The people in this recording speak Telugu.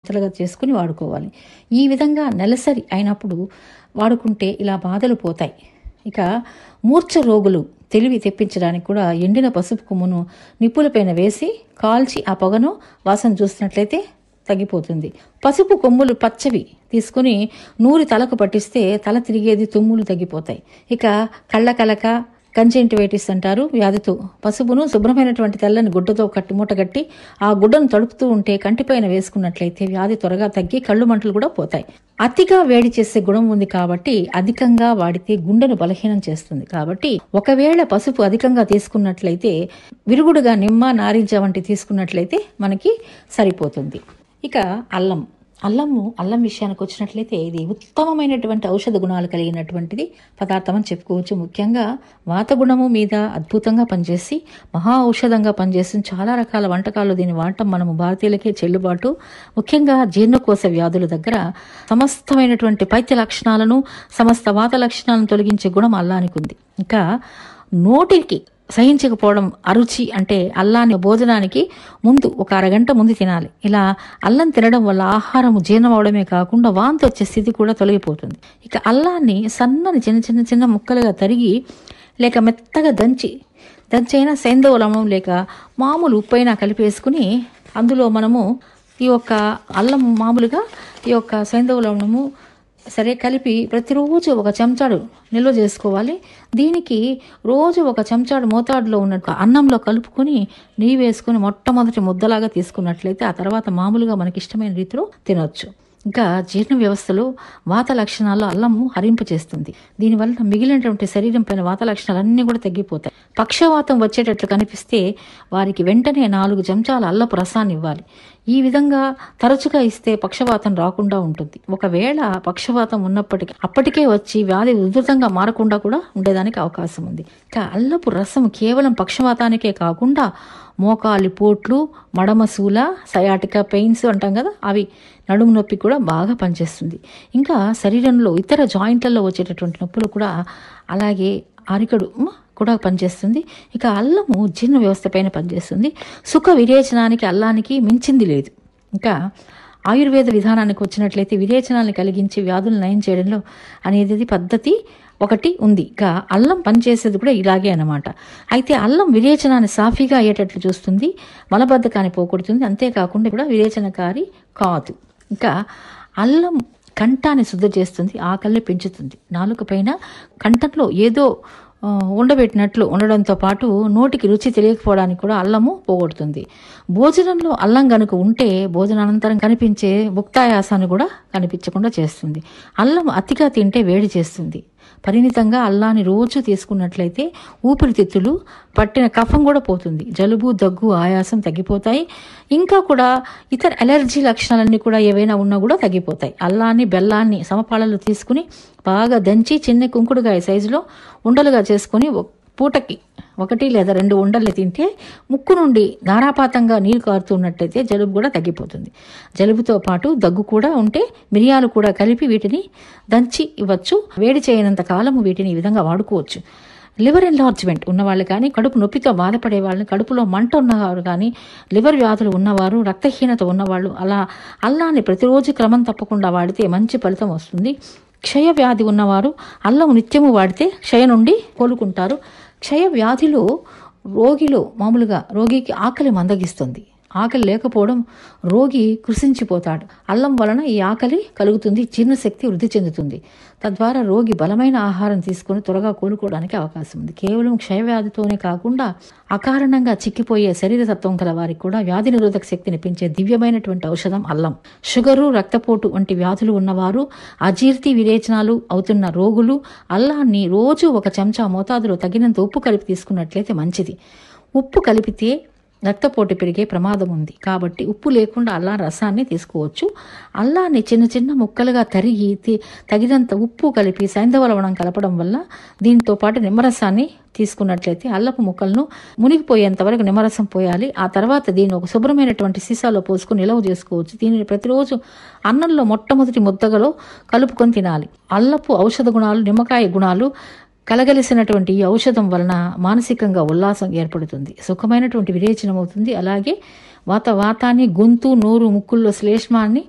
ముద్దలుగా చేసుకుని వాడుకోవాలి ఈ విధంగా నెలసరి అయినప్పుడు వాడుకుంటే ఇలా బాధలు పోతాయి ఇక మూర్ఛ రోగులు తెలివి తెప్పించడానికి కూడా ఎండిన పసుపు కొమ్మును నిప్పులపైన వేసి కాల్చి ఆ పొగను వాసన చూసినట్లయితే తగ్గిపోతుంది పసుపు కొమ్ములు పచ్చవి తీసుకుని నూరి తలకు పట్టిస్తే తల తిరిగేది తుమ్ములు తగ్గిపోతాయి ఇక కళ్ళ కలక కంజెంటివైటిస్ అంటారు వ్యాధితో పసుపును శుభ్రమైనటువంటి తెల్లని గుడ్డతో కట్టి మూటగట్టి ఆ గుడ్డను తడుపుతూ ఉంటే కంటిపైన వేసుకున్నట్లయితే వ్యాధి త్వరగా తగ్గి కళ్ళు మంటలు కూడా పోతాయి అతిగా వేడి చేసే గుణం ఉంది కాబట్టి అధికంగా వాడితే గుండెను బలహీనం చేస్తుంది కాబట్టి ఒకవేళ పసుపు అధికంగా తీసుకున్నట్లయితే విరుగుడుగా నిమ్మ నారింజ వంటి తీసుకున్నట్లయితే మనకి సరిపోతుంది ఇక అల్లం అల్లము అల్లం విషయానికి వచ్చినట్లయితే ఇది ఉత్తమమైనటువంటి ఔషధ గుణాలు కలిగినటువంటిది పదార్థం అని చెప్పుకోవచ్చు ముఖ్యంగా వాత గుణము మీద అద్భుతంగా పనిచేసి మహా ఔషధంగా పనిచేస్తుంది చాలా రకాల వంటకాలు దీన్ని వాడటం మనము భారతీయులకే చెల్లుబాటు ముఖ్యంగా జీర్ణకోశ వ్యాధుల దగ్గర సమస్తమైనటువంటి పైత్య లక్షణాలను సమస్త వాత లక్షణాలను తొలగించే గుణం అల్లానికి ఉంది ఇంకా నోటికి సహించకపోవడం అరుచి అంటే అల్లాన్ని భోజనానికి ముందు ఒక అరగంట ముందు తినాలి ఇలా అల్లం తినడం వల్ల ఆహారం జీర్ణం అవడమే కాకుండా వాంతి వచ్చే స్థితి కూడా తొలగిపోతుంది ఇక అల్లాన్ని సన్నని చిన్న చిన్న చిన్న ముక్కలుగా తరిగి లేక మెత్తగా దంచి దంచైనా సైంధవ లవణం లేక మామూలు ఉప్పైనా కలిపేసుకుని అందులో మనము ఈ యొక్క అల్లం మామూలుగా ఈ యొక్క సైంధవ లవణము సరే కలిపి ప్రతిరోజు ఒక చెంచాడు నిల్వ చేసుకోవాలి దీనికి రోజు ఒక చెంచాడు మోతాడులో ఉన్నట్టు అన్నంలో కలుపుకొని నెయ్యి వేసుకుని మొట్టమొదటి ముద్దలాగా తీసుకున్నట్లయితే ఆ తర్వాత మామూలుగా మనకి ఇష్టమైన రీతిలో తినొచ్చు ఇంకా జీర్ణ వ్యవస్థలో వాత లక్షణాల్లో అల్లము హరింపు చేస్తుంది దీనివల్ల మిగిలినటువంటి శరీరం పైన వాత లక్షణాలు అన్నీ కూడా తగ్గిపోతాయి పక్షవాతం వచ్చేటట్లు కనిపిస్తే వారికి వెంటనే నాలుగు చెంచాల అల్లపు రసాన్ని ఇవ్వాలి ఈ విధంగా తరచుగా ఇస్తే పక్షవాతం రాకుండా ఉంటుంది ఒకవేళ పక్షవాతం ఉన్నప్పటికీ అప్పటికే వచ్చి వ్యాధి ఉధృతంగా మారకుండా కూడా ఉండేదానికి అవకాశం ఉంది ఇంకా అల్లపు రసం కేవలం పక్షవాతానికే కాకుండా మోకాలి పోట్లు మడమసూల సయాటిక పెయిన్స్ అంటాం కదా అవి నడుము నొప్పి కూడా బాగా పనిచేస్తుంది ఇంకా శరీరంలో ఇతర జాయింట్లలో వచ్చేటటువంటి నొప్పులు కూడా అలాగే అరికడు కూడా పనిచేస్తుంది ఇక అల్లము జీర్ణ వ్యవస్థ పైన పనిచేస్తుంది సుఖ విరేచనానికి అల్లానికి మించింది లేదు ఇంకా ఆయుర్వేద విధానానికి వచ్చినట్లయితే విరేచనాన్ని కలిగించి వ్యాధులు నయం చేయడంలో అనేది పద్ధతి ఒకటి ఉంది ఇక అల్లం పనిచేసేది కూడా ఇలాగే అనమాట అయితే అల్లం విరేచనాన్ని సాఫీగా అయ్యేటట్లు చూస్తుంది మలబద్ధకాన్ని పోగొడుతుంది అంతేకాకుండా కూడా విరేచనకారి కాదు ఇంకా అల్లం కంఠాన్ని శుద్ధ చేస్తుంది ఆకలిని పెంచుతుంది నాలుక పైన కంఠంలో ఏదో ఉండబెట్టినట్లు ఉండడంతో పాటు నోటికి రుచి తెలియకపోవడానికి కూడా అల్లము పోగొడుతుంది భోజనంలో అల్లం కనుక ఉంటే భోజనానంతరం కనిపించే భుక్తాయాసాన్ని కూడా కనిపించకుండా చేస్తుంది అల్లం అతిగా తింటే వేడి చేస్తుంది పరిమితంగా అల్లాన్ని రోజు తీసుకున్నట్లయితే ఊపిరితిత్తులు పట్టిన కఫం కూడా పోతుంది జలుబు దగ్గు ఆయాసం తగ్గిపోతాయి ఇంకా కూడా ఇతర అలర్జీ లక్షణాలన్నీ కూడా ఏవైనా ఉన్నా కూడా తగ్గిపోతాయి అల్లాన్ని బెల్లాన్ని సమపాళలు తీసుకుని బాగా దంచి చిన్న కుంకుడుగాయ సైజులో ఉండలుగా చేసుకుని పూటకి ఒకటి లేదా రెండు ఉండలు తింటే ముక్కు నుండి ధారాపాతంగా నీరు కారుతున్నట్టయితే జలుబు కూడా తగ్గిపోతుంది జలుబుతో పాటు దగ్గు కూడా ఉంటే మిరియాలు కూడా కలిపి వీటిని దంచి ఇవ్వచ్చు వేడి చేయనంత కాలము వీటిని ఈ విధంగా వాడుకోవచ్చు లివర్ ఎన్లార్జ్మెంట్ ఉన్నవాళ్ళు కానీ కడుపు నొప్పితో బాధపడే వాళ్ళని కడుపులో మంట ఉన్నవారు కానీ లివర్ వ్యాధులు ఉన్నవారు రక్తహీనత ఉన్నవాళ్ళు అలా అల్లాన్ని ప్రతిరోజు క్రమం తప్పకుండా వాడితే మంచి ఫలితం వస్తుంది క్షయ వ్యాధి ఉన్నవారు అల్లం నిత్యము వాడితే క్షయ నుండి కోలుకుంటారు క్షయ వ్యాధిలో రోగిలో మామూలుగా రోగికి ఆకలి మందగిస్తుంది ఆకలి లేకపోవడం రోగి కృషించిపోతాడు అల్లం వలన ఈ ఆకలి కలుగుతుంది జీర్ణశక్తి వృద్ధి చెందుతుంది తద్వారా రోగి బలమైన ఆహారం తీసుకొని త్వరగా కోలుకోవడానికి అవకాశం ఉంది కేవలం క్షయవ్యాధితోనే కాకుండా అకారణంగా చిక్కిపోయే శరీరతత్వం గల వారికి కూడా వ్యాధి నిరోధక శక్తిని పెంచే దివ్యమైనటువంటి ఔషధం అల్లం షుగరు రక్తపోటు వంటి వ్యాధులు ఉన్నవారు అజీర్తి విరేచనాలు అవుతున్న రోగులు అల్లాన్ని రోజు ఒక చెంచా మోతాదులో తగినంత ఉప్పు కలిపి తీసుకున్నట్లయితే మంచిది ఉప్పు కలిపితే రక్తపోటు పెరిగే ప్రమాదం ఉంది కాబట్టి ఉప్పు లేకుండా అల్లం రసాన్ని తీసుకోవచ్చు అల్లాన్ని చిన్న చిన్న ముక్కలుగా తరిగి తగినంత ఉప్పు కలిపి సైంధవ లవణం కలపడం వల్ల దీంతో పాటు నిమ్మరసాన్ని తీసుకున్నట్లయితే అల్లపు ముక్కలను మునిగిపోయేంత వరకు నిమ్మరసం పోయాలి ఆ తర్వాత దీన్ని ఒక శుభ్రమైనటువంటి సీసాలో పోసుకుని నిలవ చేసుకోవచ్చు దీనిని ప్రతిరోజు అన్నంలో మొట్టమొదటి ముద్దగలో కలుపుకొని తినాలి అల్లపు ఔషధ గుణాలు నిమ్మకాయ గుణాలు కలగలిసినటువంటి ఈ ఔషధం వలన మానసికంగా ఉల్లాసం ఏర్పడుతుంది సుఖమైనటువంటి విరేచనం అవుతుంది అలాగే వాత వాతాన్ని గొంతు నోరు ముక్కుల్లో శ్లేష్మాన్ని